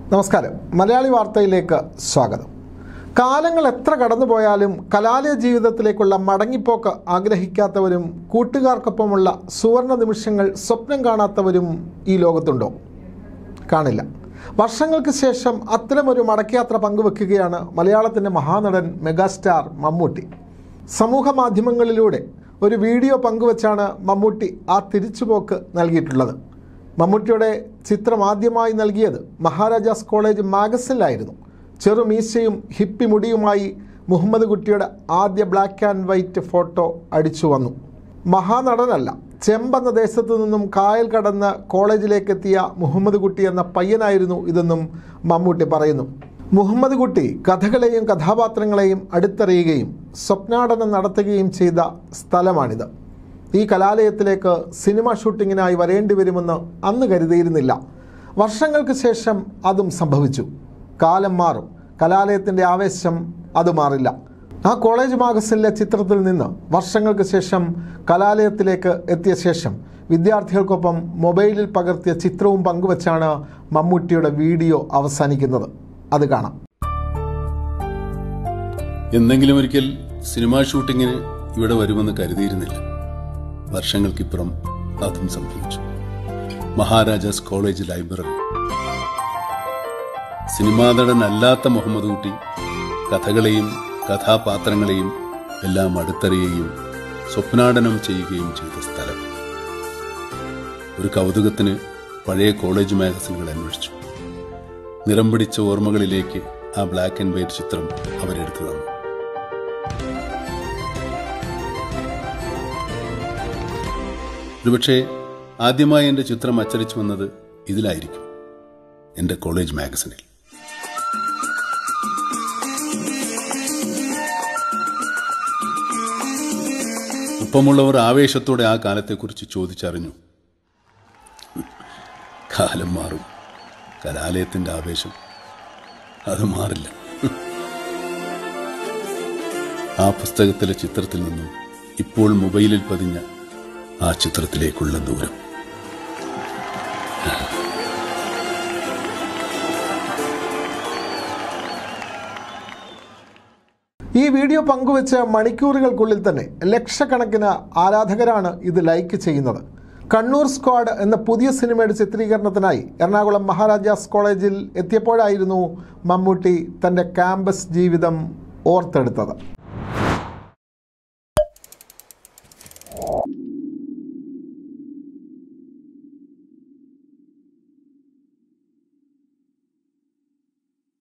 നമസ്കാരം മലയാളി വാർത്തയിലേക്ക് സ്വാഗതം കാലങ്ങൾ എത്ര കടന്നുപോയാലും കലാലയ ജീവിതത്തിലേക്കുള്ള മടങ്ങിപ്പോക്ക് ആഗ്രഹിക്കാത്തവരും കൂട്ടുകാർക്കൊപ്പമുള്ള സുവർണ നിമിഷങ്ങൾ സ്വപ്നം കാണാത്തവരും ഈ ലോകത്തുണ്ടോ കാണില്ല വർഷങ്ങൾക്ക് ശേഷം അത്തരമൊരു മടക്കയാത്ര പങ്കുവെക്കുകയാണ് മലയാളത്തിൻ്റെ മഹാനടൻ മെഗാസ്റ്റാർ മമ്മൂട്ടി സമൂഹ മാധ്യമങ്ങളിലൂടെ ഒരു വീഡിയോ പങ്കുവച്ചാണ് മമ്മൂട്ടി ആ തിരിച്ചുപോക്ക് നൽകിയിട്ടുള്ളത് മമ്മൂട്ടിയുടെ ചിത്രം ആദ്യമായി നൽകിയത് മഹാരാജാസ് കോളേജ് മാഗസിനിലായിരുന്നു ചെറുമീശയും ഹിപ്പി മുടിയുമായി മുഹമ്മദ് കുട്ടിയുടെ ആദ്യ ബ്ലാക്ക് ആൻഡ് വൈറ്റ് ഫോട്ടോ അടിച്ചു വന്നു മഹാനടനല്ല ചെമ്പെന്ന ദേശത്തു നിന്നും കായൽ കടന്ന് കോളേജിലേക്ക് എത്തിയ മുഹമ്മദ് കുട്ടി എന്ന പയ്യനായിരുന്നു ഇതെന്നും മമ്മൂട്ടി പറയുന്നു മുഹമ്മദ് കുട്ടി കഥകളെയും കഥാപാത്രങ്ങളെയും അടുത്തറിയുകയും സ്വപ്നാടനം നടത്തുകയും ചെയ്ത സ്ഥലമാണിത് ഈ കലാലയത്തിലേക്ക് സിനിമ ഷൂട്ടിങ്ങിനായി വരേണ്ടി വരുമെന്ന് അന്ന് കരുതിയിരുന്നില്ല വർഷങ്ങൾക്ക് ശേഷം അതും സംഭവിച്ചു കാലം മാറും കലാലയത്തിൻ്റെ ആവേശം അത് മാറില്ല ആ കോളേജ് മാഗസിനിലെ ചിത്രത്തിൽ നിന്ന് വർഷങ്ങൾക്ക് ശേഷം കലാലയത്തിലേക്ക് എത്തിയ ശേഷം വിദ്യാർത്ഥികൾക്കൊപ്പം മൊബൈലിൽ പകർത്തിയ ചിത്രവും പങ്കുവച്ചാണ് മമ്മൂട്ടിയുടെ വീഡിയോ അവസാനിക്കുന്നത് അത് കാണാം എന്തെങ്കിലും ഒരിക്കൽ സിനിമാ ഷൂട്ടിങ്ങിന് ഇവിടെ വരുമെന്ന് കരുതിയിരുന്നില്ല വർഷങ്ങൾക്കിപ്പുറം അതും സംഭവിച്ചു മഹാരാജാസ് കോളേജ് ലൈബ്രറി സിനിമാ നടനല്ലാത്ത മുഹമ്മദ് കുട്ടി കഥകളെയും കഥാപാത്രങ്ങളെയും എല്ലാം അടുത്തറിയുകയും സ്വപ്നാടനം ചെയ്യുകയും ചെയ്ത സ്ഥലം ഒരു കൗതുകത്തിന് പഴയ കോളേജ് മാഗസിനുകൾ അന്വേഷിച്ചു നിറം പിടിച്ച ഓർമ്മകളിലേക്ക് ആ ബ്ലാക്ക് ആൻഡ് വൈറ്റ് ചിത്രം അവരെടുത്തു തന്നു ഒരുപക്ഷെ ആദ്യമായി എൻ്റെ ചിത്രം അച്ചടിച്ചു വന്നത് ഇതിലായിരിക്കും എൻ്റെ കോളേജ് മാഗസിനിൽ ഒപ്പമുള്ളവർ ആവേശത്തോടെ ആ കാലത്തെക്കുറിച്ച് ചോദിച്ചറിഞ്ഞു കാലം മാറും കലാലയത്തിൻ്റെ ആവേശം അത് മാറില്ല ആ പുസ്തകത്തിലെ ചിത്രത്തിൽ നിന്നും ഇപ്പോൾ മൊബൈലിൽ പതിഞ്ഞ ആ ചിത്രത്തിലേക്കുള്ള ദൂരം ഈ വീഡിയോ പങ്കുവെച്ച മണിക്കൂറുകൾക്കുള്ളിൽ തന്നെ ലക്ഷക്കണക്കിന് ആരാധകരാണ് ഇത് ലൈക്ക് ചെയ്യുന്നത് കണ്ണൂർ സ്ക്വാഡ് എന്ന പുതിയ സിനിമയുടെ ചിത്രീകരണത്തിനായി എറണാകുളം മഹാരാജാസ് കോളേജിൽ എത്തിയപ്പോഴായിരുന്നു മമ്മൂട്ടി തൻ്റെ ക്യാമ്പസ് ജീവിതം ഓർത്തെടുത്തത്